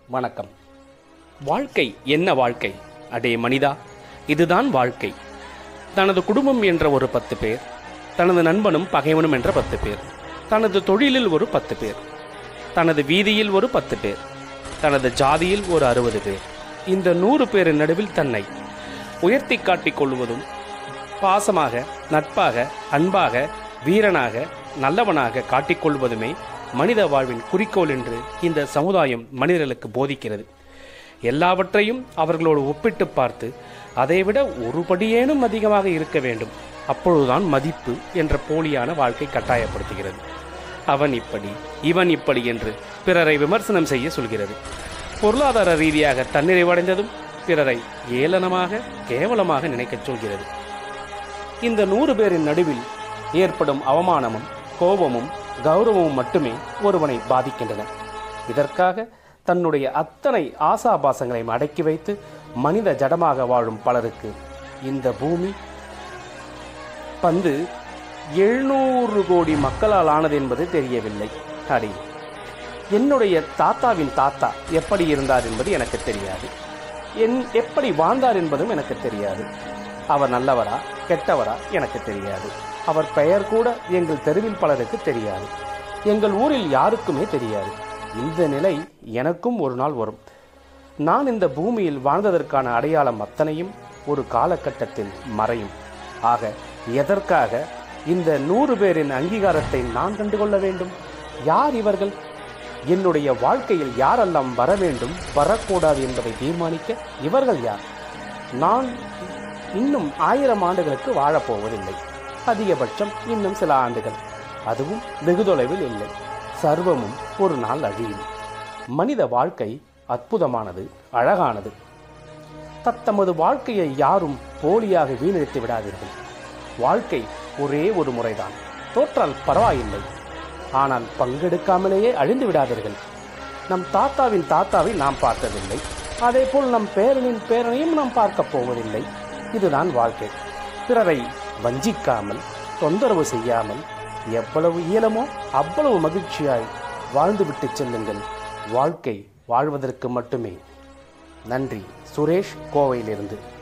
வணக்கம் வாழ்க்கை என்ன வாழ்க்கை அடே மனிதா இதுதான் வாழ்க்கை தனது குடும்பம் என்ற ஒரு பத்து பேர் தனது நண்பனும் பகைவனும் என்ற பத்து பேர் தனது தொழிலில் ஒரு பத்து பேர் தனது வீதியில் ஒரு பத்து பேர் தனது ஜாதியில் ஒரு அறுபது பேர் இந்த நூறு பேரின் நடுவில் தன்னை உயர்த்தி காட்டிக் கொள்வதும் பாசமாக நட்பாக அன்பாக வீரனாக நல்லவனாக காட்டிக்கொள்வதுமே மனித வாழ்வின் குறிக்கோள் என்று இந்த சமுதாயம் மனிதர்களுக்கு போதிக்கிறது எல்லாவற்றையும் அவர்களோடு ஒப்பிட்டு பார்த்து அதைவிட ஒரு படியேனும் அதிகமாக இருக்க வேண்டும் அப்பொழுதுதான் மதிப்பு என்ற போலியான வாழ்க்கை கட்டாயப்படுத்துகிறது அவன் இப்படி இவன் இப்படி என்று பிறரை விமர்சனம் செய்ய சொல்கிறது பொருளாதார ரீதியாக தன்னிறைவடைந்ததும் பிறரை ஏளனமாக கேவலமாக நினைக்கச் சொல்கிறது இந்த நூறு பேரின் நடுவில் ஏற்படும் அவமானமும் கோபமும் கௌரவமும் மட்டுமே ஒருவனை பாதிக்கின்றன இதற்காக தன்னுடைய அத்தனை ஆசாபாசங்களையும் அடக்கி வைத்து மனித ஜடமாக வாழும் பலருக்கு இந்த பூமி பந்து எழுநூறு கோடி மக்களால் ஆனது என்பது தெரியவில்லை அடி என்னுடைய தாத்தாவின் தாத்தா எப்படி இருந்தார் என்பது எனக்கு தெரியாது என் எப்படி வாழ்ந்தார் என்பதும் எனக்கு தெரியாது அவர் நல்லவரா கெட்டவரா எனக்கு தெரியாது அவர் பெயர் கூட எங்கள் தெருவில் பலருக்கு தெரியாது எங்கள் ஊரில் யாருக்குமே தெரியாது இந்த நிலை எனக்கும் ஒரு நாள் வரும் நான் இந்த பூமியில் வாழ்ந்ததற்கான அடையாளம் அத்தனையும் ஒரு காலகட்டத்தில் மறையும் ஆக எதற்காக இந்த நூறு பேரின் அங்கீகாரத்தை நான் கண்டுகொள்ள வேண்டும் யார் இவர்கள் என்னுடைய வாழ்க்கையில் யாரெல்லாம் வர வேண்டும் வரக்கூடாது என்பதை தீர்மானிக்க இவர்கள் யார் நான் இன்னும் ஆயிரம் ஆண்டுகளுக்கு வாழப்போவதில்லை அதிகபட்சம் இன்னும் சில ஆண்டுகள் அதுவும் வெகு தொலைவில் இல்லை சர்வமும் ஒரு நாள் அழியும் மனித வாழ்க்கை அற்புதமானது அழகானது தத்தமது வாழ்க்கையை யாரும் போலியாக வீணடித்து விடாதீர்கள் வாழ்க்கை ஒரே ஒரு முறைதான் தோற்றால் பரவாயில்லை ஆனால் பங்கெடுக்காமலேயே அழிந்து விடாதீர்கள் நம் தாத்தாவின் தாத்தாவை நாம் பார்த்ததில்லை அதேபோல் நம் பேரனின் பேரனையும் நாம் பார்க்கப் போவதில்லை இதுதான் வாழ்க்கை பிறரை வஞ்சிக்காமல் தொந்தரவு செய்யாமல் எவ்வளவு இயலுமோ அவ்வளவு மகிழ்ச்சியாய் வாழ்ந்துவிட்டு செல்லுங்கள் வாழ்க்கை வாழ்வதற்கு மட்டுமே நன்றி சுரேஷ் கோவையிலிருந்து